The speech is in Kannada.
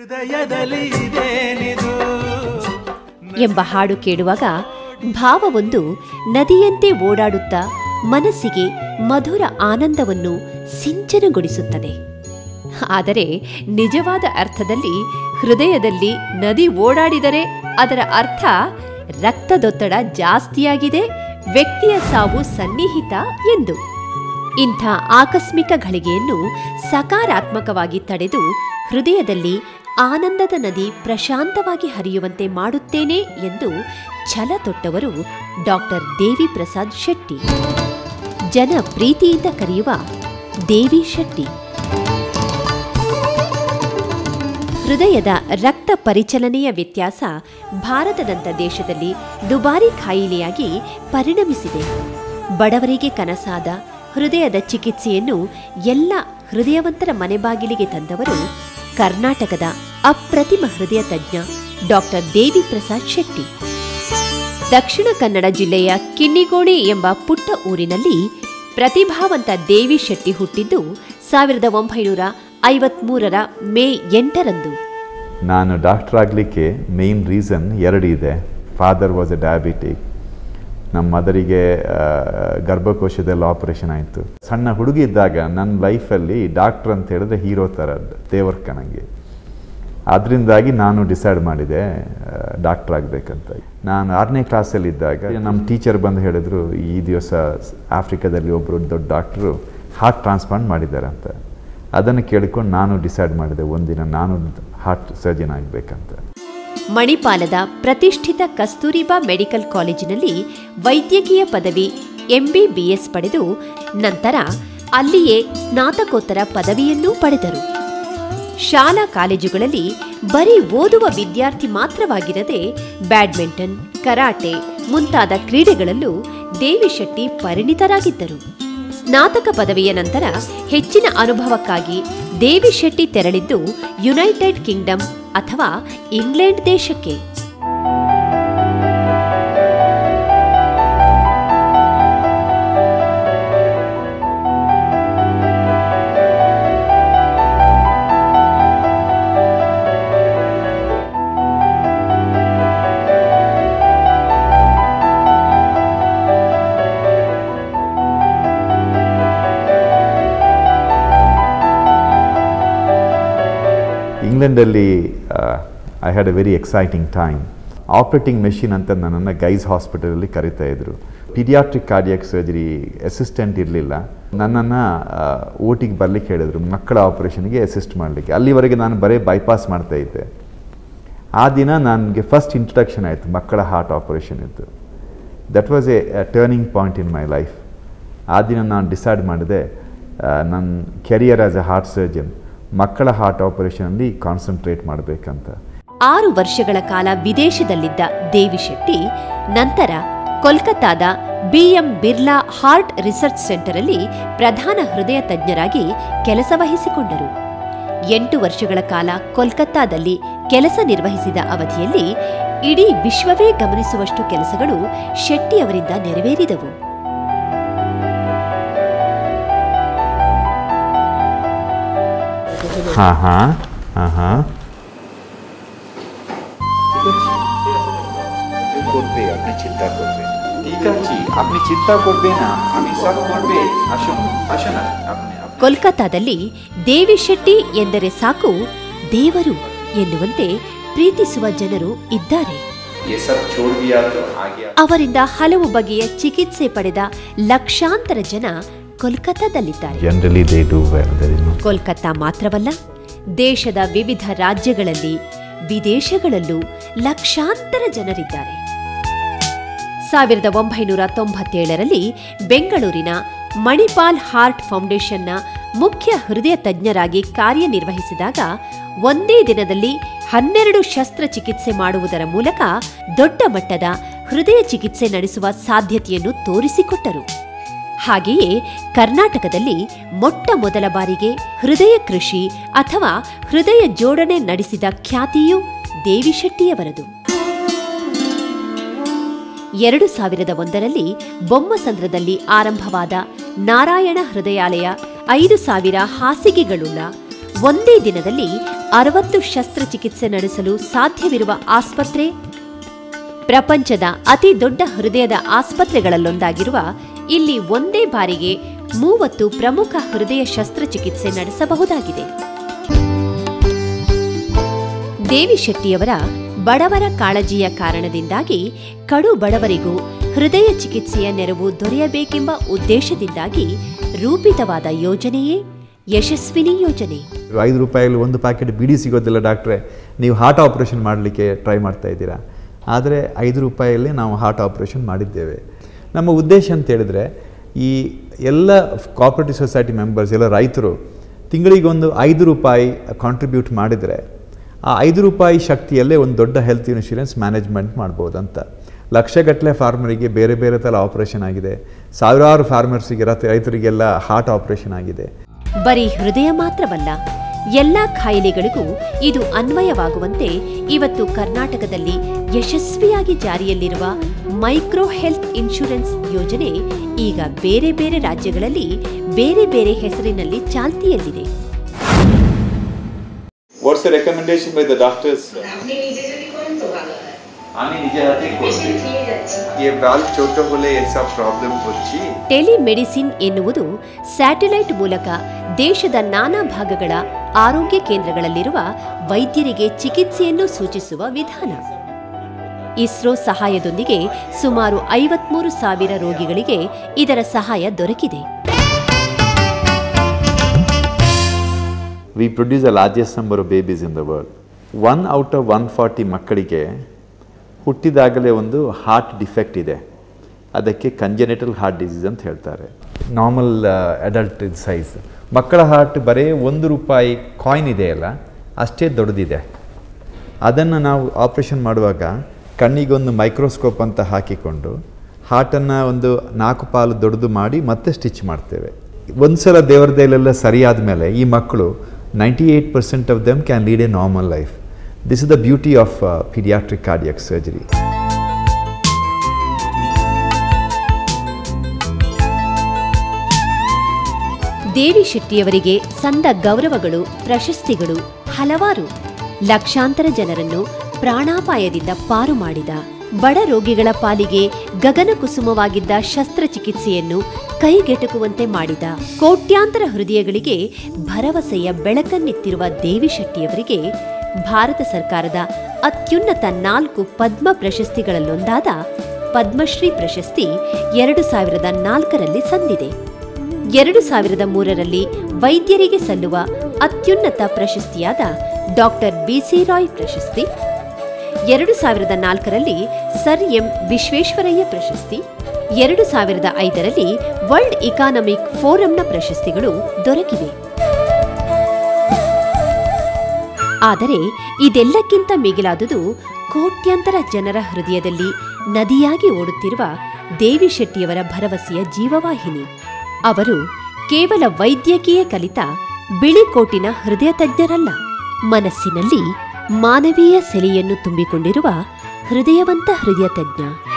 ಹೃದಯದಲ್ಲಿ ಇದೇನಿದು ಎಂಬ ಹಾಡು ಕೇಳುವಾಗ ಭಾವವೊಂದು ನದಿಯಂತೆ ಓಡಾಡುತ್ತಾ ಮನಸ್ಸಿಗೆ ಮಧುರ ಆನಂದವನ್ನು ಸಿಂಚನಗೊಳಿಸುತ್ತದೆ ಆದರೆ ನಿಜವಾದ ಅರ್ಥದಲ್ಲಿ ಹೃದಯದಲ್ಲಿ ನದಿ ಓಡಾಡಿದರೆ ಅದರ ಅರ್ಥ ರಕ್ತದೊತ್ತಡ ಜಾಸ್ತಿಯಾಗಿದೆ ವ್ಯಕ್ತಿಯ ಸಾವು ಸನ್ನಿಹಿತ ಎಂದು ಇಂಥ ಆಕಸ್ಮಿಕ ಘಳಿಗೆಯನ್ನು ಸಕಾರಾತ್ಮಕವಾಗಿ ತಡೆದು ಹೃದಯದಲ್ಲಿ ಆನಂದದ ನದಿ ಪ್ರಶಾಂತವಾಗಿ ಹರಿಯುವಂತೆ ಮಾಡುತ್ತೇನೆ ಎಂದು ಛಲ ತೊಟ್ಟವರು ಡಾಕ್ಟರ್ ದೇವಿ ಪ್ರಸಾದ್ ಶೆಟ್ಟಿ ಜನ ಪ್ರೀತಿಯಿಂದ ಕರೆಯುವ ದೇವಿ ಶೆಟ್ಟಿ ಹೃದಯದ ರಕ್ತ ಪರಿಚಲನೆಯ ವ್ಯತ್ಯಾಸ ಭಾರತದಂಥ ದೇಶದಲ್ಲಿ ದುಬಾರಿ ಕಾಯಿಲೆಯಾಗಿ ಪರಿಣಮಿಸಿದೆ ಬಡವರಿಗೆ ಕನಸಾದ ಹೃದಯದ ಚಿಕಿತ್ಸೆಯನ್ನು ಎಲ್ಲ ಹೃದಯವಂತರ ಮನೆಬಾಗಿಲಿಗೆ ತಂದವರು ಕರ್ನಾಟಕದ ಅಪ್ರತಿಮ ಹೃದಯ ತಜ್ಞ ಡಾಕ್ಟರ್ ದೇವಿ ಪ್ರಸಾದ್ ಶೆಟ್ಟಿ ದಕ್ಷಿಣ ಕನ್ನಡ ಜಿಲ್ಲೆಯ ಕಿನ್ನಿಗೋಣಿ ಎಂಬ ಪುಟ್ಟ ಊರಿನಲ್ಲಿ ಪ್ರತಿಭಾವಂತ ದೇವಿ ಶೆಟ್ಟಿ ಹುಟ್ಟಿದ್ದು ಸಾವಿರದ ಒಂಬೈನೂರ ಐವತ್ಮೂರರ ಮೇ ಎಂಟರಂದು ನಾನು ಡಾಕ್ಟರ್ ಆಗಲಿಕ್ಕೆ ಮೇನ್ ರೀಸನ್ ಎರಡು ಇದೆ ಫಾದರ್ ವಾಸ್ ಎ ಡಯಾಬಿಟಿಕ್ ನಮ್ಮ ಮದರಿಗೆ ಗರ್ಭಕೋಶದಲ್ಲಿ ಆಪರೇಷನ್ ಆಯಿತು ಸಣ್ಣ ಹುಡುಗಿ ಇದ್ದಾಗ ನನ್ನ ಲೈಫಲ್ಲಿ ಡಾಕ್ಟ್ರ್ ಅಂತ ಹೇಳಿದ್ರೆ ಹೀರೋ ಥರ ದೇವರ್ಕ ನನಗೆ ಅದರಿಂದಾಗಿ ನಾನು ಡಿಸೈಡ್ ಮಾಡಿದೆ ಡಾಕ್ಟರ್ ಆಗಬೇಕಂತ ನಾನು ಆರನೇ ಕ್ಲಾಸಲ್ಲಿದ್ದಾಗ ನಮ್ಮ ಟೀಚರ್ ಬಂದು ಹೇಳಿದ್ರು ಈ ದಿವಸ ಆಫ್ರಿಕಾದಲ್ಲಿ ಒಬ್ಬರು ದೊಡ್ಡ ಡಾಕ್ಟ್ರು ಹಾರ್ಟ್ ಟ್ರಾನ್ಸ್ಪ್ಲಾಂಟ್ ಮಾಡಿದ್ದಾರೆ ಅಂತ ಅದನ್ನು ಕೇಳಿಕೊಂಡು ನಾನು ಡಿಸೈಡ್ ಮಾಡಿದೆ ಒಂದಿನ ನಾನು ಹಾರ್ಟ್ ಸರ್ಜನ್ ಆಗಬೇಕಂತ ಮಣಿಪಾಲದ ಪ್ರತಿಷ್ಠಿತ ಕಸ್ತೂರಿಬಾ ಮೆಡಿಕಲ್ ಕಾಲೇಜಿನಲ್ಲಿ ವೈದ್ಯಕೀಯ ಪದವಿ ಎಂಬಿಬಿಎಸ್ ಪಡೆದು ನಂತರ ಅಲ್ಲಿಯೇ ಸ್ನಾತಕೋತ್ತರ ಪದವಿಯನ್ನೂ ಪಡೆದರು ಶಾಲಾ ಕಾಲೇಜುಗಳಲ್ಲಿ ಬರೀ ಓದುವ ವಿದ್ಯಾರ್ಥಿ ಮಾತ್ರವಾಗಿರದೆ ಬ್ಯಾಡ್ಮಿಂಟನ್ ಕರಾಟೆ ಮುಂತಾದ ಕ್ರೀಡೆಗಳಲ್ಲೂ ದೇವಿ ಶೆಟ್ಟಿ ಪರಿಣಿತರಾಗಿದ್ದರು ಸ್ನಾತಕ ಪದವಿಯ ನಂತರ ಹೆಚ್ಚಿನ ಅನುಭವಕ್ಕಾಗಿ ದೇವಿ ಶೆಟ್ಟಿ ತೆರಳಿದ್ದು ಯುನೈಟೆಡ್ ಕಿಂಗ್ಡಮ್ ಅಥವಾ ಇಂಗ್ಲೆಂಡ್ ದೇಶಕ್ಕೆ ಇಂಗ್ಲೆಂಡಲ್ಲಿ I had a very exciting time operating machine ಅಂತ ನನ್ನನ್ನು ಗೈಸ್ ಹಾಸ್ಪಿಟಲಲ್ಲಿ ಕರಿತಾ ಇದ್ರು ಪಿಡಿಯಾಟ್ರಿಕ್ ಕಾರ್ಡಿಯಾಕ್ ಸರ್ಜರಿ ಅಸಿಸ್ಟೆಂಟ್ ಇರಲಿಲ್ಲ ನನ್ನನ್ನು ಓಟಿಗೆ ಬರ್ಲಿಕ್ಕೆ ಹೇಳಿದರು ಮಕ್ಕಳ ಆಪರೇಷನ್ಗೆ ಅಸಿಸ್ಟ್ ಮಾಡಲಿಕ್ಕೆ ಅಲ್ಲಿವರೆಗೆ ನಾನು ಬರೀ ಬೈಪಾಸ್ ಮಾಡ್ತಾ ಇದ್ದೆ ಆ ದಿನ ನನಗೆ ಫಸ್ಟ್ ಇಂಟ್ರಡಕ್ಷನ್ ಆಯಿತು ಮಕ್ಕಳ ಹಾರ್ಟ್ ಆಪರೇಷನ್ ಇತ್ತು that was a turning point in my life ಆ ದಿನ ನಾನು ಡಿಸೈಡ್ ಮಾಡಿದೆ ನನ್ನ career as a heart surgeon ಮಕ್ಕಳ ಹಾರ್ಟ್ ಆಪರೇಷನಲ್ಲಿ ಕಾನ್ಸಂಟ್ರೇಟ್ ಮಾಡಬೇಕಂತ ಆರು ವರ್ಷಗಳ ಕಾಲ ವಿದೇಶದಲ್ಲಿದ್ದ ದೇವಿ ಶೆಟ್ಟಿ ನಂತರ ಕೋಲ್ಕತ್ತಾದ ಬಿಎಂ ಬಿರ್ಲಾ ಹಾರ್ಟ್ ರಿಸರ್ಚ್ ಸೆಂಟರಲ್ಲಿ ಪ್ರಧಾನ ಹೃದಯ ತಜ್ಞರಾಗಿ ಕೆಲಸ ವಹಿಸಿಕೊಂಡರು ಎಂಟು ವರ್ಷಗಳ ಕಾಲ ಕೋಲ್ಕತ್ತಾದಲ್ಲಿ ಕೆಲಸ ನಿರ್ವಹಿಸಿದ ಅವಧಿಯಲ್ಲಿ ಇಡೀ ವಿಶ್ವವೇ ಗಮನಿಸುವಷ್ಟು ಕೆಲಸಗಳು ಶೆಟ್ಟಿ ಅವರಿಂದ ನೆರವೇರಿದವು हाँ हाँ हाँ हाँ করবে আপনি চিন্তা করবেন ঠিক আছে আপনি চিন্তা করবেন না আমি সব করবে আসুন আসুন না আপনি আপনি- ಕೋಲ್ಕತ್ತಾದಲ್ಲಿ ದೇವಿ ಶೆಟ್ಟಿ ಎಂದರೆ ಸಾಕು ದೇವರು ಎನ್ನುವಂತೆ ಪ್ರೀತಿಸುವ ಜನರು ಇದ್ದಾರೆ ये सब छोड़ दिया तो आ गया ಅವರಿಂದ ಹಲವು ಬಗೆಯ ಚಿಕಿತ್ಸೆ ಪಡೆದ ಲಕ್ಷಾಂತರ ಜನ ಕೋಲ್ಕತ್ತಾದಲ್ಲಿದ್ದಾರೆ generally they do well there is no Kolkata ಮಾತ್ರವಲ್ಲ ದೇಶದ ವಿವಿಧ ರಾಜ್ಯಗಳಲ್ಲಿ ವಿದೇಶಗಳಲ್ಲೂ ಲಕ್ಷಾಂತರ ಜನರಿದ್ದಾರೆ ಸಾವಿರದ ಒಂಬೈನೂರ ತೊಂಬತ್ತೇಳರಲ್ಲಿ ಬೆಂಗಳೂರಿನ ಮಣಿಪಾಲ್ ಹಾರ್ಟ್ ಫೌಂಡೇಶನ್ನ ಮುಖ್ಯ ಹೃದಯ ತಜ್ಞರಾಗಿ ಕಾರ್ಯನಿರ್ವಹಿಸಿದಾಗ ಒಂದೇ ದಿನದಲ್ಲಿ ಹನ್ನೆರಡು ಶಸ್ತ್ರಚಿಕಿತ್ಸೆ ಮಾಡುವುದರ ಮೂಲಕ ದೊಡ್ಡ ಮಟ್ಟದ ಹೃದಯ ಚಿಕಿತ್ಸೆ ನಡೆಸುವ ಸಾಧ್ಯತೆಯನ್ನು ತೋರಿಸಿಕೊಟ್ಟರು ಹಾಗೆಯೇ ಕರ್ನಾಟಕದಲ್ಲಿ ಮೊಟ್ಟ ಮೊದಲ ಬಾರಿಗೆ ಹೃದಯ ಕೃಷಿ ಅಥವಾ ಹೃದಯ ಜೋಡಣೆ ನಡೆಸಿದ ಖ್ಯಾತಿಯೂ ದೇವಿ ಶೆಟ್ಟಿಯವರದು ಎರಡು ಸಾವಿರದ ಒಂದರಲ್ಲಿ ಬೊಮ್ಮಸಂದ್ರದಲ್ಲಿ ಆರಂಭವಾದ ನಾರಾಯಣ ಹೃದಯಾಲಯ ಐದು ಸಾವಿರ ಹಾಸಿಗೆಗಳುಳ್ಳ ಒಂದೇ ದಿನದಲ್ಲಿ ಅರವತ್ತು ಶಸ್ತ್ರಚಿಕಿತ್ಸೆ ನಡೆಸಲು ಸಾಧ್ಯವಿರುವ ಆಸ್ಪತ್ರೆ ಪ್ರಪಂಚದ ಅತಿ ದೊಡ್ಡ ಹೃದಯದ ಆಸ್ಪತ್ರೆಗಳಲ್ಲೊಂದಾಗಿರುವ ಇಲ್ಲಿ ಒಂದೇ ಬಾರಿಗೆ ಮೂವತ್ತು ಪ್ರಮುಖ ಹೃದಯ ಶಸ್ತ್ರಚಿಕಿತ್ಸೆ ನಡೆಸಬಹುದಾಗಿದೆ ದೇವಿ ಶೆಟ್ಟಿಯವರ ಬಡವರ ಕಾಳಜಿಯ ಕಾರಣದಿಂದಾಗಿ ಕಡು ಬಡವರಿಗೂ ಹೃದಯ ಚಿಕಿತ್ಸೆಯ ನೆರವು ದೊರೆಯಬೇಕೆಂಬ ಉದ್ದೇಶದಿಂದಾಗಿ ರೂಪಿತವಾದ ಯೋಜನೆಯೇ ಯಶಸ್ವಿನಿ ಯೋಜನೆ ಐದು ರೂಪಾಯಲ್ಲಿ ಒಂದು ಪ್ಯಾಕೆಟ್ ಬಿಡಿ ಸಿಗೋದಿಲ್ಲ ಡಾಕ್ಟ್ರೆ ನೀವು ಹಾರ್ಟ್ ಆಪರೇಷನ್ ಮಾಡಲಿಕ್ಕೆ ಟ್ರೈ ಮಾಡ್ತಾ ಇದ್ದೀರಾ ಆದರೆ ಐದು ರೂಪಾಯಲ್ಲಿ ನಾವು ಹಾರ್ಟ್ ಆಪರೇಷನ್ ಮಾಡಿದ್ದೇವೆ ನಮ್ಮ ಉದ್ದೇಶ ಅಂತ ಹೇಳಿದ್ರೆ ಈ ಎಲ್ಲ ಕೋಆಪರೇಟಿವ್ ಸೊಸೈಟಿ ಮೆಂಬರ್ಸ್ ಎಲ್ಲ ರೈತರು ತಿಂಗಳಿಗೊಂದು ಐದು ರೂಪಾಯಿ ಕಾಂಟ್ರಿಬ್ಯೂಟ್ ಮಾಡಿದರೆ ಆ ಐದು ರೂಪಾಯಿ ಶಕ್ತಿಯಲ್ಲೇ ಒಂದು ದೊಡ್ಡ ಹೆಲ್ತ್ ಇನ್ಶೂರೆನ್ಸ್ ಮ್ಯಾನೇಜ್ಮೆಂಟ್ ಮಾಡ್ಬೋದು ಅಂತ ಲಕ್ಷಗಟ್ಟಲೆ ಫಾರ್ಮರಿಗೆ ಬೇರೆ ಬೇರೆ ಥರ ಆಪರೇಷನ್ ಆಗಿದೆ ಸಾವಿರಾರು ಫಾರ್ಮರ್ಸಿಗೆ ರೈತ- ರೈತರಿಗೆಲ್ಲ ಹಾರ್ಟ್ ಆಪರೇಷನ್ ಆಗಿದೆ ಬರೀ ಹೃದಯ ಮಾತ್ರವಲ್ಲ ಎಲ್ಲಾ ಕಾಯಿಲೆಗಳಿಗೂ ಇದು ಅನ್ವಯವಾಗುವಂತೆ ಇವತ್ತು ಕರ್ನಾಟಕದಲ್ಲಿ ಯಶಸ್ವಿಯಾಗಿ ಜಾರಿಯಲ್ಲಿರುವ ಮೈಕ್ರೋ ಹೆಲ್ತ್ ಇನ್ಶೂರೆನ್ಸ್ ಯೋಜನೆ ಈಗ ಬೇರೆ ಬೇರೆ ರಾಜ್ಯಗಳಲ್ಲಿ ಬೇರೆ ಬೇರೆ ಹೆಸರಿನಲ್ಲಿ ಚಾಲ್ತಿಯಲ್ಲಿದೆ What's the recommendation by the doctors? আপনি নিজে যদি করেন তো ভালো হয় আমি নিজের হাতেই করছি পেশেন্ট নিয়ে যাচ্ছি ये बाल ছোট হলে এসব প্রবলেম হচ্ছে ಟೆಲಿಮೆಡಿಸಿನ್ ಎನ್ನುವುದು ಸ್ಯಾಟಲೈಟ್ ಮೂಲಕ ದೇಶದ ನಾನಾ ಭಾಗಗಳ ಆರೋಗ್ಯ ಕೇಂದ್ರಗಳಲ್ಲಿರುವ ವೈದ್ಯರಿಗೆ ಚಿಕಿತ್ಸೆಯನ್ನು ಸೂಚಿಸುವ ವಿಧಾನ ಇಸ್ರೋ ಸಹಾಯದೊಂದಿಗೆ ಸುಮಾರು ಐವತ್ಮೂರು ಸಾವಿರ ರೋಗಿಗಳಿಗೆ ಇದರ ಸಹಾಯ ದೊರಕಿದೆ we produce the largest number of babies in the world one out of one forty ಮಕ್ಕಳಿಗೆ ಹುಟ್ಟಿದಾಗಲೇ ಒಂದು ಹಾರ್ಟ್ ಡಿಫೆಕ್ಟ್ ಇದೆ ಅದಕ್ಕೆ ಕಂಜೆನೆಟಲ್ ಹಾರ್ಟ್ ಡಿಸೀಸ್ ಅಂತ ಹೇಳ್ತಾರೆ ನಾರ್ಮಲ್ ಅಡಲ್ಟ್ ಸೈಜ್ ಮಕ್ಕಳ ಹಾರ್ಟ್ ಬರೀ ಒಂದು ರೂಪಾಯಿ ಕಾಯಿನ್ ಇದೆಯಲ್ಲ ಅಷ್ಟೇ ದೊಡ್ಡದಿದೆ ಅದನ್ನು ನಾವು ಆಪ್ರೇಷನ್ ಮಾಡುವಾಗ ಕಣ್ಣಿಗೊಂದು ಮೈಕ್ರೋಸ್ಕೋಪ್ ಅಂತ ಹಾಕಿಕೊಂಡು ಹಾರ್ಟನ್ನು ಒಂದು ನಾಲ್ಕು ಪಾಲು ದೊಡ್ಡದು ಮಾಡಿ ಮತ್ತೆ ಸ್ಟಿಚ್ ಮಾಡ್ತೇವೆ ಒಂದು ಸಲ ದೇವರ ದಯಲೆಲ್ಲ ಸರಿಯಾದ ಮೇಲೆ ಈ ಮಕ್ಕಳು ninety eight percent of them can lead a normal life this is the beauty of paediatric cardiac surgery Devi ಶೆಟ್ಟಿಯವರಿಗೆ ಸಂದ ಗೌರವಗಳು ಪ್ರಶಸ್ತಿಗಳು ಹಲವಾರು ಲಕ್ಷಾಂತರ ಜನರನ್ನು ಪ್ರಾಣಾಪಾಯದಿಂದ ಪಾರು ಮಾಡಿದ ಬಡ ರೋಗಿಗಳ ಪಾಲಿಗೆ ಗಗನ ಕುಸುಮವಾಗಿದ್ದ ಶಸ್ತ್ರಚಿಕಿತ್ಸೆಯನ್ನು ಕೈಗೆಟುಕುವಂತೆ ಮಾಡಿದ ಕೋಟ್ಯಾಂತರ ಹೃದಯಗಳಿಗೆ ಭರವಸೆಯ ಬೆಳಕನ್ನಿತ್ತಿರುವ ದೇವಿ ಶೆಟ್ಟಿಯವರಿಗೆ ಭಾರತ ಸರ್ಕಾರದ ಅತ್ಯುನ್ನತ ನಾಲ್ಕು ಪದ್ಮ ಪ್ರಶಸ್ತಿಗಳಲ್ಲೊಂದಾದ ಪದ್ಮಶ್ರೀ ಪ್ರಶಸ್ತಿ ಎರಡು ಸಾವಿರದ ನಾಲ್ಕರಲ್ಲಿ ಸಂದಿದೆ ಎರಡು ಸಾವಿರದ ಮೂರರಲ್ಲಿ ವೈದ್ಯರಿಗೆ ಸಲ್ಲುವ ಅತ್ಯುನ್ನತ ಪ್ರಶಸ್ತಿಯಾದ ಡಾಕ್ಟರ್ ಬಿಸಿ ರಾಯ್ ಪ್ರಶಸ್ತಿ ಎರಡು ಸಾವಿರದ ನಾಲ್ಕರಲ್ಲಿ ಸರ್ ಎಂ ವಿಶ್ವೇಶ್ವರಯ್ಯ ಪ್ರಶಸ್ತಿ ಎರಡು ಸಾವಿರದ ಐದರಲ್ಲಿ ವರ್ಲ್ಡ್ ಇಕಾನಮಿಕ್ ಫೋರಂನ ಪ್ರಶಸ್ತಿಗಳು ದೊರಕಿವೆ ಆದರೆ ಇದೆಲ್ಲಕ್ಕಿಂತ ಮಿಗಿಲಾದುದು ಕೋಟ್ಯಂತರ ಜನರ ಹೃದಯದಲ್ಲಿ ನದಿಯಾಗಿ ಓಡುತ್ತಿರುವ ದೇವಿ ಶೆಟ್ಟಿಯವರ ಭರವಸೆಯ ಜೀವವಾಹಿನಿ ಅವರು ಕೇವಲ ವೈದ್ಯಕೀಯ ಕಲಿತ ಬಿಳಿಕೋಟಿನ ಹೃದಯ ತಜ್ಞರಲ್ಲ ಮನಸ್ಸಿನಲ್ಲಿ ಮಾನವೀಯ ಸೆಲೆಯನ್ನು ತುಂಬಿಕೊಂಡಿರುವ ಹೃದಯವಂತ ಹೃದಯ ತಜ್ಞ